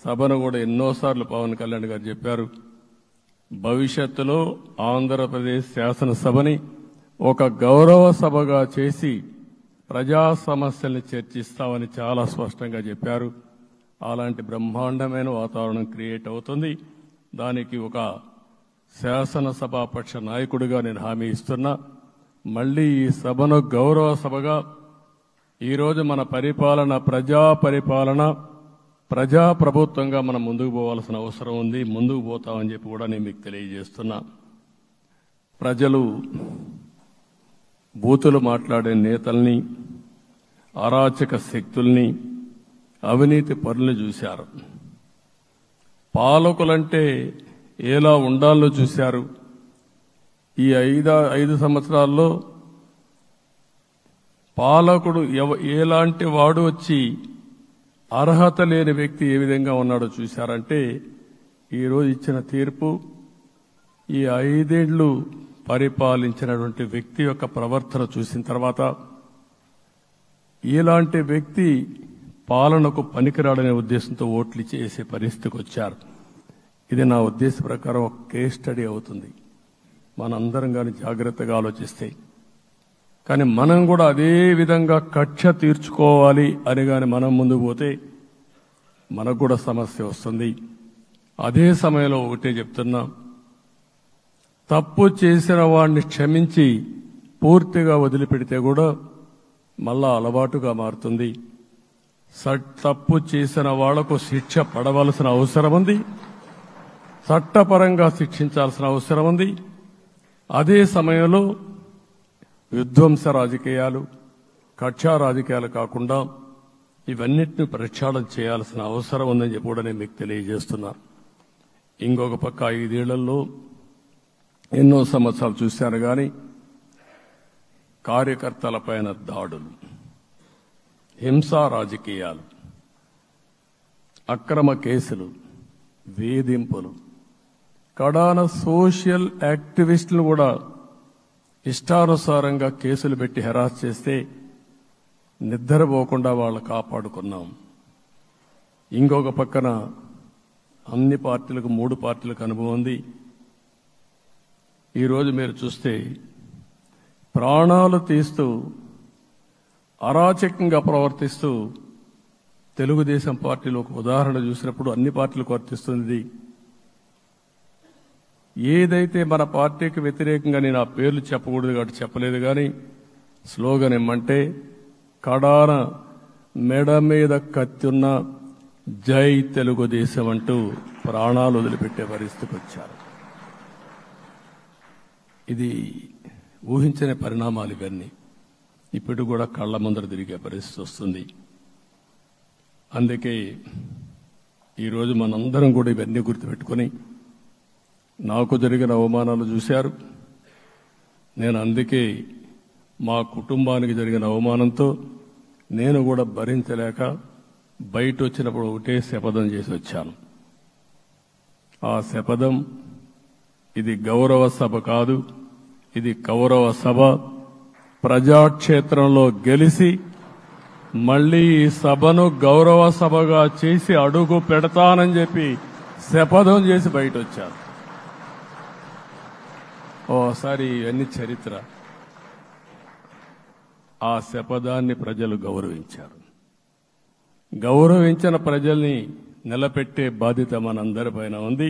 సభను కూడా ఎన్నోసార్లు పవన్ కళ్యాణ్ గారు చెప్పారు భవిష్యత్తులో ఆంధ్రప్రదేశ్ శాసనసభని ఒక గౌరవ సభగా చేసి ప్రజా సమస్యల్ని చర్చిస్తామని చాలా స్పష్టంగా చెప్పారు అలాంటి బ్రహ్మాండమైన వాతావరణం క్రియేట్ అవుతుంది దానికి ఒక శాసనసభాపక్ష నాయకుడిగా నేను హామీ ఇస్తున్నా మళ్ళీ ఈ సభను గౌరవ సభగా ఈరోజు మన పరిపాలన ప్రజా పరిపాలన ప్రజా ప్రభుత్వంగా మనం ముందుకు పోవాల్సిన అవసరం ఉంది ముందుకు పోతామని చెప్పి కూడా నేను మీకు తెలియజేస్తున్నా ప్రజలు బూతులు మాట్లాడే నేతల్ని అరాచక శక్తుల్ని అవినీతి పరుల్ని చూశారు పాలకులంటే ఎలా ఉండాలో చూశారు ఈ ఐదు ఐదు సంవత్సరాల్లో పాలకుడు ఎవ ఎలాంటి వాడు వచ్చి అర్హత లేని వ్యక్తి ఏ విధంగా ఉన్నాడో చూశారంటే ఈరోజు ఇచ్చిన తీర్పు ఈ ఐదేళ్లు పరిపాలించినటువంటి వ్యక్తి యొక్క ప్రవర్తన చూసిన తర్వాత ఇలాంటి వ్యక్తి పాలనకు పనికిరాడనే ఉద్దేశంతో ఓట్లు చేసే పరిస్థితికి వచ్చారు ఇది నా ఉద్దేశ ప్రకారం ఒక కేస్ స్టడీ అవుతుంది మనందరం కానీ జాగ్రత్తగా ఆలోచిస్తే కానీ మనం కూడా అదే విధంగా కక్ష తీర్చుకోవాలి అని కానీ మనం ముందుకు పోతే మనకు కూడా సమస్య వస్తుంది అదే సమయంలో ఒకటే చెప్తున్నా తప్పు చేసిన వాడిని క్షమించి పూర్తిగా వదిలిపెడితే కూడా మళ్ళా అలవాటుగా మారుతుంది స- తప్పు చేసిన వాళ్లకు శిక్ష పడవలసిన అవసరం ఉంది చట్టపరంగా శిక్షించాల్సిన అవసరం ఉంది అదే సమయంలో విధ్వంస రాజకీయాలు కక్షా రాజకీయాలు కాకుండా ఇవన్నిటిని ప్రక్షాళన చేయాల్సిన అవసరం ఉందని చెప్పి కూడా నేను మీకు తెలియజేస్తున్నా ఇంకొక పక్క ఐదేళ్లలో ఎన్నో సంవత్సరాలు చూశాను కానీ కార్యకర్తలపైన దాడులు హింసా రాజకీయాలు అక్రమ కేసులు వేధింపులు కడాన సోషల్ యాక్టివిస్టులు కూడా ఇష్టానుసారంగా కేసులు పెట్టి హెరాస్ చేస్తే నిద్రపోకుండా వాళ్ళు కాపాడుకున్నాం ఇంకొక పక్కన అన్ని పార్టీలకు మూడు పార్టీలకు అనుభవం ఉంది ఈరోజు మీరు చూస్తే ప్రాణాలు తీస్తూ అరాచకంగా ప్రవర్తిస్తూ తెలుగుదేశం పార్టీలో ఒక ఉదాహరణ చూసినప్పుడు అన్ని పార్టీలకు వర్తిస్తుంది ఏదైతే మన పార్టీకి వ్యతిరేకంగా నేను ఆ పేర్లు చెప్పకూడదు కాబట్టి చెప్పలేదు కానీ స్లోగన్ ఏమంటే కడాన మెడ మీద కత్తున్న జై తెలుగుదేశం అంటూ ప్రాణాలు వదిలిపెట్టే పరిస్థితికి వచ్చారు ఇది ఊహించని పరిణామాలు ఇవన్నీ ఇప్పుడు కూడా కళ్ళ ముందర తిరిగే పరిస్థితి వస్తుంది అందుకే ఈరోజు మనందరం కూడా ఇవన్నీ గుర్తుపెట్టుకొని నాకు జరిగిన అవమానాలు చూశారు నేను అందుకే మా కుటుంబానికి జరిగిన అవమానంతో నేను కూడా భరించలేక బయట వచ్చినప్పుడు ఒకటే శపథం చేసి వచ్చాను ఆ శపథం ఇది గౌరవ సభ కాదు ఇది కౌరవ సభ ప్రజాక్షేత్రంలో గెలిచి మళ్ళీ ఈ సభను గౌరవ సభగా చేసి అడుగు పెడతానని చెప్పి శపథం చేసి బయట వచ్చాను ఓసారి ఇవన్నీ చరిత్ర ఆ శపథాన్ని ప్రజలు గౌరవించారు గౌరవించిన ప్రజల్ని నిలబెట్టే బాధ్యత మనందరిపైన ఉంది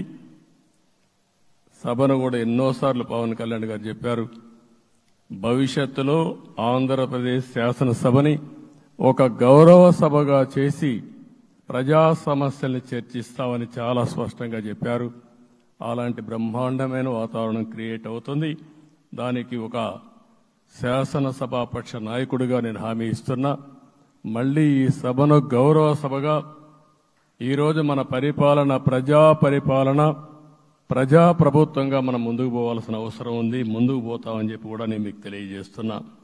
సభను కూడా ఎన్నోసార్లు పవన్ కళ్యాణ్ గారు చెప్పారు భవిష్యత్తులో ఆంధ్రప్రదేశ్ శాసనసభని ఒక గౌరవ సభగా చేసి ప్రజా సమస్యల్ని చర్చిస్తామని చాలా స్పష్టంగా చెప్పారు అలాంటి బ్రహ్మాండమైన వాతావరణం క్రియేట్ అవుతుంది దానికి ఒక శాసనసభాపక్ష నాయకుడిగా నేను హామీ ఇస్తున్నా మళ్ళీ ఈ సభను గౌరవ సభగా ఈరోజు మన పరిపాలన ప్రజా పరిపాలన ప్రజా ప్రభుత్వంగా మనం ముందుకు పోవాల్సిన అవసరం ఉంది ముందుకు పోతామని చెప్పి కూడా నేను మీకు తెలియజేస్తున్నా